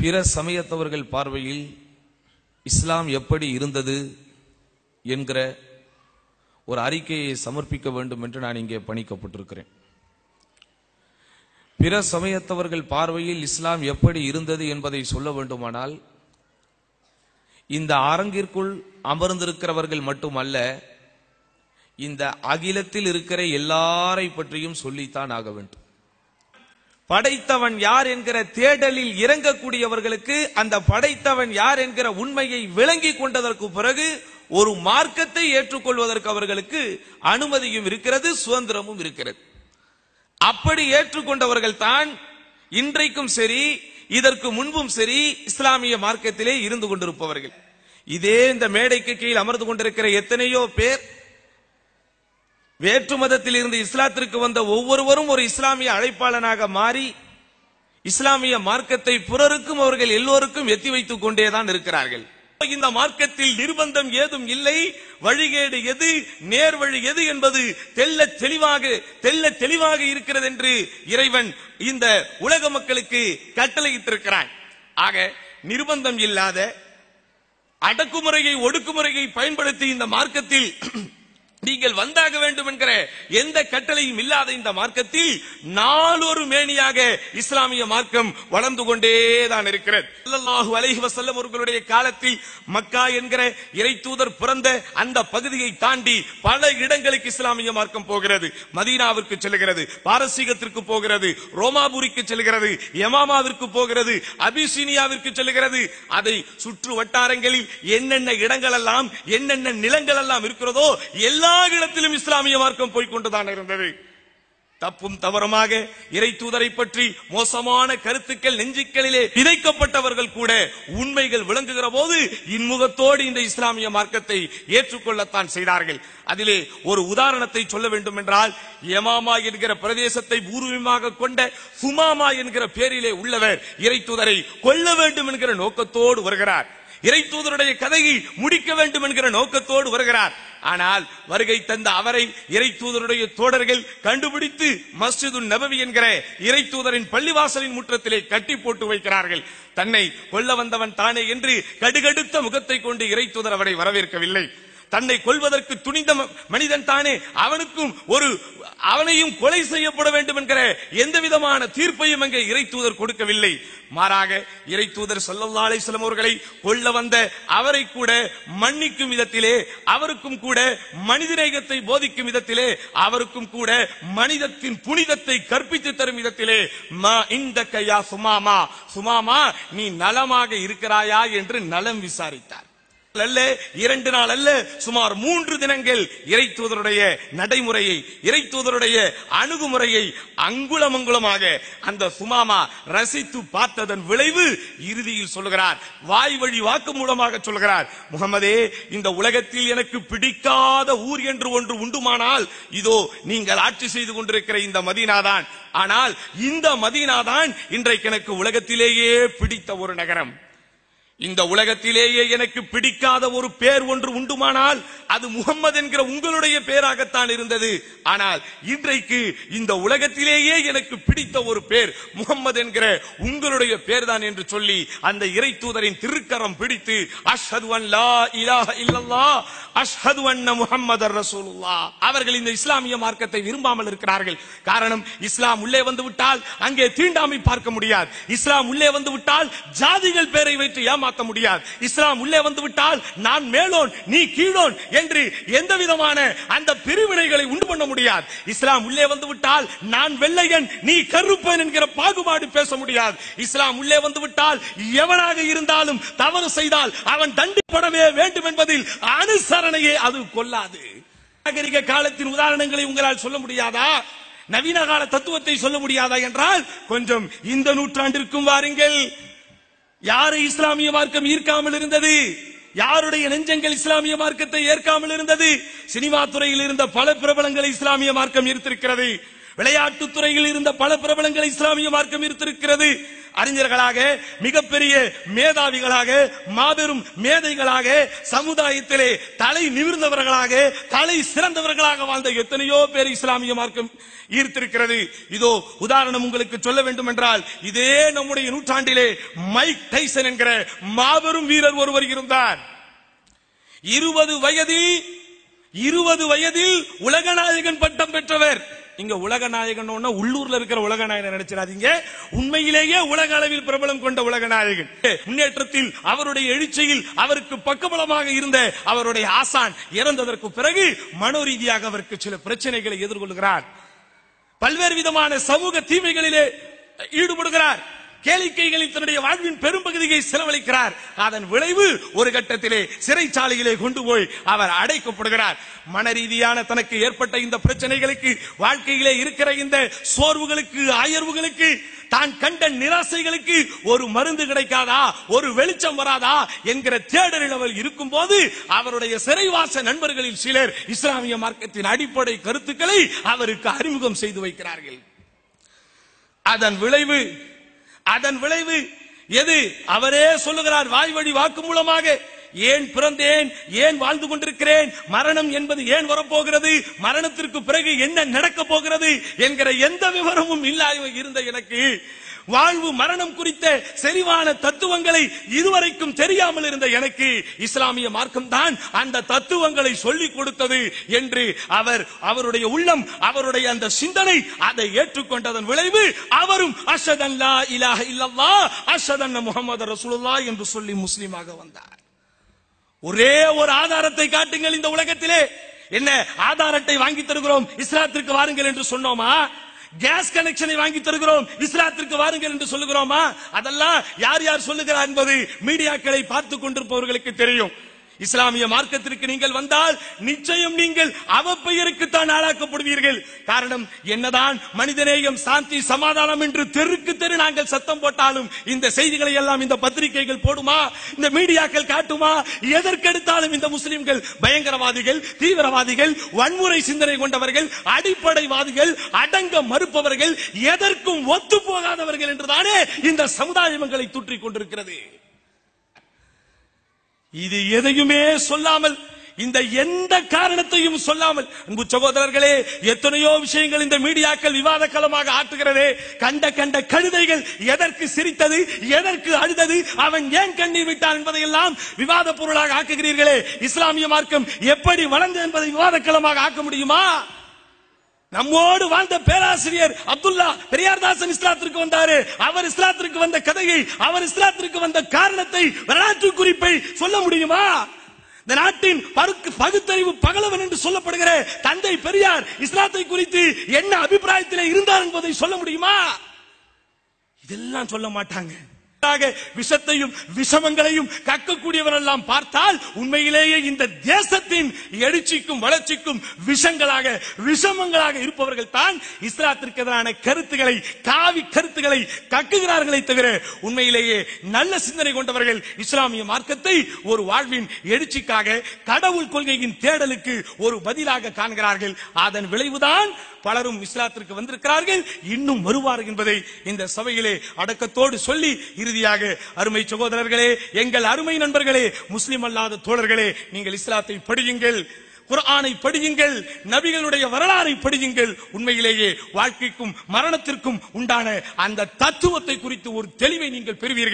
பிற சமயத்தவர்கள் பார்வையில் இஸ்லாம் எப்படி இருந்தது என்கிற ஒரு அறிக்கையை சமர்ப்பிக்க வேண்டும் என்று நான் இங்கே பணிக்கப்பட்டிருக்கிறேன் பிற சமயத்தவர்கள் பார்வையில் இஸ்லாம் எப்படி இருந்தது என்பதை சொல்ல வேண்டுமானால் இந்த அரங்கிற்குள் அமர்ந்திருக்கிறவர்கள் மட்டுமல்ல இந்த அகிலத்தில் இருக்கிற எல்லாரை பற்றியும் சொல்லித்தான் ஆக வேண்டும் படைத்தவன் யார் என்கிற தேடலில் இறங்கக்கூடியவர்களுக்கு அந்த படைத்தவன் யார் என்கிற உண்மையை விளங்கி கொண்டதற்கு பிறகு ஒரு மார்க்கத்தை ஏற்றுக்கொள்வதற்கு அவர்களுக்கு அனுமதியும் இருக்கிறது சுதந்திரமும் இருக்கிறது அப்படி ஏற்றுக்கொண்டவர்கள் தான் இன்றைக்கும் சரி இதற்கு முன்பும் சரி இஸ்லாமிய மார்க்கத்திலே இருந்து கொண்டிருப்பவர்கள் இதே இந்த மேடைக்கு கீழ் அமர்ந்து கொண்டிருக்கிற எத்தனையோ பேர் வேற்று மதத்தில் இருந்து இஸ்லாத்திற்கு வந்த ஒவ்வொருவரும் ஒரு இஸ்லாமிய அழைப்பாளனாக மாறி இஸ்லாமிய மார்க்கத்தை பிறருக்கும் அவர்கள் எல்லோருக்கும் எத்தி வைத்துக் கொண்டேதான் இருக்கிறார்கள் இந்த மார்க்கத்தில் நிர்பந்தம் ஏதும் இல்லை வழிகேடு எது நேர் வழி எது என்பது தெல்ல தெளிவாக தெல்ல தெளிவாக இருக்கிறது என்று இறைவன் இந்த உலக மக்களுக்கு கட்டளையிட்டிருக்கிறான் ஆக நிர்பந்தம் இல்லாத அடக்குமுறையை ஒடுக்குமுறையை பயன்படுத்தி இந்த மார்க்கத்தில் நீங்கள் வந்தாக வேண்டும் என்கிற எந்த கட்டளையும் இல்லாத இந்த மார்க்கத்தில் நாளொரு மேனியாக இஸ்லாமிய மார்க்கம் வளர்ந்து கொண்டேதான் இருக்கிறது ஸல்லல்லாஹு அலைஹி வஸல்லம் அவர்களுடைய காலத்தில் மக்கா என்கிற இறை தூதர் பிறந்த அந்த பகுதியை தாண்டி பல இடங்களுக்கு இஸ்லாமிய மார்க்கம் போகிறது மதீனாவிற்கு செல்கிறது பாரசீகத்திற்கு போகிறது ரோமாபுரிக்கு செல்கிறது யமாமாவிற்கு போகிறது அபிசீனியாவிற்கு செல்கிறது அதை சுற்று வட்டாரங்களில் என்னென்ன இடங்கள் எல்லாம் என்னென்ன நிலங்கள் எல்லாம் இருக்கிறதோ எல்லா இடத்திலும் இஸ்லாமிய மார்க்கம் போய்கொண்டுதான் இருந்தது தப்பும் தவறுமாக இறை தூதரை பற்றி மோசமான கருத்துக்கள் நெஞ்சுக்களிலே விதைக்கப்பட்டவர்கள் கூட உண்மைகள் விளங்குகிற போது இன்முகத்தோடு இந்த இஸ்லாமிய மார்க்கத்தை ஏற்றுக்கொள்ளத்தான் செய்தார்கள் அதிலே ஒரு உதாரணத்தை சொல்ல வேண்டும் என்றால் யமாமா என்கிற பிரதேசத்தை பூர்வீகமாக கொண்ட சுமாமா என்கிற பேரிலே உள்ளவர் இறை தூதரை கொல்ல வேண்டும் என்கிற நோக்கத்தோடு வருகிறார் இறை தூதருடைய கதையை முடிக்க வேண்டும் என்கிற நோக்கத்தோடு வருகிறார் ஆனால் வருகை தந்த அவரை இறை தூதருடைய தோடர்கள் கண்டுபிடித்து மஸ்ஜிது நபவி என்கிற இறை தூதரின் பள்ளிவாசலின் முற்றத்திலே கட்டி போட்டு வைக்கிறார்கள் தன்னை கொல்ல வந்தவன் தானே என்று கடுகடுத்த முகத்தை கொண்டு இறை தூதர் அவரை வரவேற்கவில்லை தன்னை கொல்வதற்கு துணிந்த ம- மனிதன் தானே அவனுக்கும் ஒரு அவனையும் கொலை செய்யப்பட வேண்டும் என்கிற எந்த விதமான தீர்ப்பையும் அங்கே இறை தூதர் கொடுக்கவில்லை மாறாக இறை தூதர் ஸல்லல்லாஹு அலைஹி வஸல்லம் அவர்களை கொல்ல வந்த அவரை கூட மன்னிக்கும் விதத்திலே அவருக்கும் கூட மனிதநேயத்தை போதிக்கும் விதத்திலே அவருக்கும் கூட மனிதத்தின் புனிதத்தை கற்பித்து தரும் விதத்திலே மா இந்த கையா சுமாமா சுமாமா நீ நலமாக இருக்கிறாயா என்று நலம் விசாரித்தார் அல்ல இரண்டு நாள் அல்ல சுமார் மூன்று தினங்கள் இறை தூதருடைய நடைமுறையை இறை தூதருடைய அணுகுமுறையை அங்குலம் அங்குலமாக அந்த சுமாமா ரசித்து பார்த்ததன் விளைவு இறுதியில் சொல்லுகிறார் வாய் வழி வாக்கு மூலமாக சொல்கிறார் முகமதே இந்த உலகத்தில் எனக்கு பிடிக்காத ஊர் என்று ஒன்று உண்டுமானால் இதோ நீங்கள் ஆட்சி செய்து கொண்டிருக்கிற இந்த மதீனாதான் ஆனால் இந்த மதீனாதான் இன்றைக்கு எனக்கு உலகத்திலேயே பிடித்த ஒரு நகரம் இந்த உலகத்திலேயே எனக்கு பிடிக்காத ஒரு பேர் ஒன்று உண்டுமானால் அது முகம்மது என்கிற உங்களுடைய பேராகத்தான் இருந்தது ஆனால் இன்றைக்கு இந்த உலகத்திலேயே எனக்கு பிடித்த ஒரு பேர் முகம்மது என்கிற உங்களுடைய பேர் தான் என்று சொல்லி அந்த இறை தூதரின் திருக்கரம் பிடித்து அஷ்ஹது அன் லா இலாஹ இல்லல்லாஹ் அஷ்ஹது அன்ன முஹம்மதர் ரசூலுல்லாஹ் அவர்கள் இந்த இஸ்லாமிய மார்க்கத்தை விரும்பாமல் இருக்கிறார்கள் காரணம் இஸ்லாம் உள்ளே வந்து விட்டால் அங்கே தீண்டாமை பார்க்க முடியாது இஸ்லாம் உள்ளே வந்து விட்டால் ஜாதிகள் பேரை வைத்து ஏமாத்த முடியாது இஸ்லாம் உள்ளே வந்து விட்டால் நான் மேலோன் நீ கீழோன் என்று எந்த விதமான அந்த பிரிவினைகளை உண்டு பண்ண முடியாது இஸ்லாம் உள்ளே வந்து விட்டால் நான் வெள்ளையன் நீ கருப்பன் என்கிற பாகுபாடு பேச முடியாது இஸ்லாம் உள்ளே வந்து விட்டால் எவனாக இருந்தாலும் தவறு செய்தால் அவன் தண்டிப்படவே வேண்டும் என்பதில் அனுசரணையே அது கொள்ளாது நாகரிக காலத்தின் உதாரணங்களை உங்களால் சொல்ல முடியாதா நவீன கால தத்துவத்தை சொல்ல முடியாதா என்றால் கொஞ்சம் இந்த நூற்றாண்டிற்கும் வாருங்கள் யாரை இஸ்லாமிய மார்க்கம் ஈர்க்காமல் இருந்தது யாருடைய நெஞ்சங்கள் இஸ்லாமிய மார்க்கத்தை ஏற்காமல் இருந்தது சினிமா துறையில் இருந்த பல பிரபலங்களை இஸ்லாமிய மார்க்கம் ஈர்த்திருக்கிறது விளையாட்டு துறையில் இருந்த பல பிரபலங்களை இஸ்லாமிய மார்க்கம் ஈர்த்திருக்கிறது அறிஞர்களாக மிகப்பெரிய மேதாவிகளாக மாபெரும் மேதைகளாக சமுதாயத்திலே தலை நிமிர்ந்தவர்களாக தலை சிறந்தவர்களாக வாழ்ந்த எத்தனையோ பேர் இஸ்லாமிய மார்க்கம் ஈர்த்திருக்கிறது இதோ உதாரணம் உங்களுக்கு சொல்ல வேண்டும் என்றால் இதே நம்முடைய நூற்றாண்டிலே மைக் டைசன் என்கிற மாபெரும் வீரர் ஒருவர் இருந்தார் இருபது வயதில் இருபது வயதில் உலகநாயகன் பட்டம் பெற்றவர் இங்க உலகநாயகன் உள்ளூர்ல இருக்கிற உலகநாயகன் நினைச்சிடாதீங்க உண்மையிலேயே உலக அளவில் பிரபலம் கொண்ட உலகநாயகன் முன்னேற்றத்தில் அவருடைய எழுச்சியில் அவருக்கு பக்கபலமாக இருந்த அவருடைய ஆசான் இறந்ததற்கு பிறகு மனோரீதியாக அவருக்கு சில பிரச்சனைகளை எதிர்கொள்கிறார் பல்வேறு விதமான சமூக தீமைகளிலே ஈடுபடுகிறார் கேளிக்கைகளில் தன்னுடைய வாழ்வின் பெரும்பகுதியை செலவழிக்கிறார் அதன் விளைவு ஒரு கட்டத்திலே சிறைச்சாலையிலே கொண்டு போய் அவர் அடைக்கப்படுகிறார் மன ரீதியான தனக்கு ஏற்பட்ட இந்த பிரச்சனைகளுக்கு வாழ்க்கையிலே இருக்கிற இந்த சோர்வுகளுக்கு அயர்வுகளுக்கு தான் கண்ட நிராசைகளுக்கு ஒரு மருந்து கிடைக்காதா ஒரு வெளிச்சம் வராதா என்கிற தேடலில் அவர் இருக்கும் போது அவருடைய சிறைவாச நண்பர்களில் சிலர் இஸ்லாமிய மார்க்கத்தின் அடிப்படை கருத்துக்களை அவருக்கு அறிமுகம் செய்து வைக்கிறார்கள் அதன் விளைவு அதன் விளைவு எது அவரே சொல்லுகிறார் வாய் வழி வாக்கு மூலமாக ஏன் பிறந்தேன் ஏன் வாழ்ந்து கொண்டிருக்கிறேன் மரணம் என்பது ஏன் வரப்போகிறது மரணத்திற்கு பிறகு என்ன நடக்க போகிறது என்கிற எந்த விவரமும் இல்லாத இருந்த எனக்கு வாழ்வு மரணம் குறித்த செறிவான தத்துவங்களை இதுவரைக்கும் தெரியாமல் இருந்த எனக்கு இஸ்லாமிய மார்க்கம் தான் அந்த தத்துவங்களை சொல்லிக் கொடுத்தது என்று அவர் அவருடைய உள்ளம் அவருடைய அந்த சிந்தனை அதை ஏற்றுக்கொண்டதன் விளைவு அவரும் அஷதல்லா இலாஹ இல்லல்லா அஷதன்ன முகமது ரசூலுல்லா என்று சொல்லி முஸ்லீமாக வந்தார் ஒரே ஒரு ஆதாரத்தை காட்டுங்கள் இந்த உலகத்திலே என்ன ஆதார் அட்டை வாங்கி தருகிறோம் இஸ்லாத்திற்கு வாருங்கள் என்று சொன்னோமா கேஸ் கனெக்ஷனை வாங்கி தருகிறோம் இஸ்லாத்திற்கு வாருங்கள் என்று சொல்லுகிறோமா அதெல்லாம் யார் யார் சொல்லுகிறார் என்பது மீடியாக்களை பார்த்து கொண்டிருப்பவர்களுக்கு தெரியும் இஸ்லாமிய மார்க்கத்திற்கு நீங்கள் வந்தால் நிச்சயம் நீங்கள் அவப்பெயருக்கு தான் ஆளாக்கப்படுவீர்கள் காரணம் என்னதான் மனிதநேயம் சாந்தி சமாதானம் என்று தெருக்கு தெரு நாங்கள் சத்தம் போட்டாலும் இந்த செய்திகளை எல்லாம் இந்த பத்திரிகைகள் போடுமா இந்த மீடியாக்கள் காட்டுமா எதற்கெடுத்தாலும் இந்த முஸ்லிம்கள் பயங்கரவாதிகள் தீவிரவாதிகள் வன்முறை சிந்தனை கொண்டவர்கள் அடிப்படைவாதிகள் அடங்க மறுப்பவர்கள் எதற்கும் ஒத்து போகாதவர்கள் என்றுதானே இந்த சமுதாயங்களை தூற்றிக் கொண்டிருக்கிறது இது எதையுமே சொல்லாமல் இந்த எந்த காரணத்தையும் சொல்லாமல் அன்பு சகோதரர்களே எத்தனையோ விஷயங்கள் இந்த மீடியாக்கள் விவாத களமாக ஆற்றுகிறதே கண்ட கண்ட கழுதைகள் எதற்கு சிரித்தது எதற்கு அழுதது அவன் ஏன் கண்ணீர் விட்டான் என்பதையெல்லாம் விவாத பொருளாக ஆக்குகிறீர்களே இஸ்லாமிய மார்க்கம் எப்படி வளர்ந்தது என்பதை விவாத களமாக ஆக்க முடியுமா நம்மோடு வாழ்ந்த பேராசிரியர் அப்துல்லா பெரியார்தாசன் இஸ்லாத்திற்கு வந்தாரு அவர் இஸ்லாத்திற்கு வந்த கதையை அவர் இஸ்லாத்திற்கு வந்த காரணத்தை வரலாற்று குறிப்பை சொல்ல முடியுமா இந்த நாட்டின் பருக்கு பகுத்தறிவு பகலவன் என்று சொல்லப்படுகிற தந்தை பெரியார் இஸ்லாத்தை குறித்து என்ன அபிப்பிராயத்தில் இருந்தார் என்பதை சொல்ல முடியுமா இதெல்லாம் சொல்ல மாட்டாங்க விஷத்தையும் விஷமங்களையும் கக்கக்கூடியவர் எல்லாம் பார்த்தால் உண்மையிலேயே இந்த தேசத்தின் எழுச்சிக்கும் வளர்ச்சிக்கும் விஷங்களாக விஷமங்களாக இருப்பவர்கள் தான் இஸ்லாத்திற்கு எதிரான கருத்துக்களை காவி கருத்துக்களை கக்குகிறார்களே தவிர உண்மையிலேயே நல்ல சிந்தனை கொண்டவர்கள் இஸ்லாமிய மார்க்கத்தை ஒரு வாழ்வின் எழுச்சிக்காக கடவுள் கொள்கையின் தேடலுக்கு ஒரு பதிலாக காண்கிறார்கள் அதன் விளைவுதான் பலரும் இஸ்லாத்திற்கு வந்திருக்கிறார்கள் இன்னும் வருவார்கள் என்பதை இந்த சபையிலே அடக்கத்தோடு சொல்லி இறுதியாக அருமை சகோதரர்களே எங்கள் அருமை நண்பர்களே முஸ்லிம் அல்லாத தோழர்களே நீங்கள் இஸ்லாத்தை படியுங்கள் குர்ஆனை படியுங்கள் நபிகளுடைய வரலாறை படியுங்கள் உண்மையிலேயே வாழ்க்கைக்கும் மரணத்திற்கும் உண்டான அந்த தத்துவத்தை குறித்து ஒரு தெளிவை நீங்கள் பெறுவீர்கள்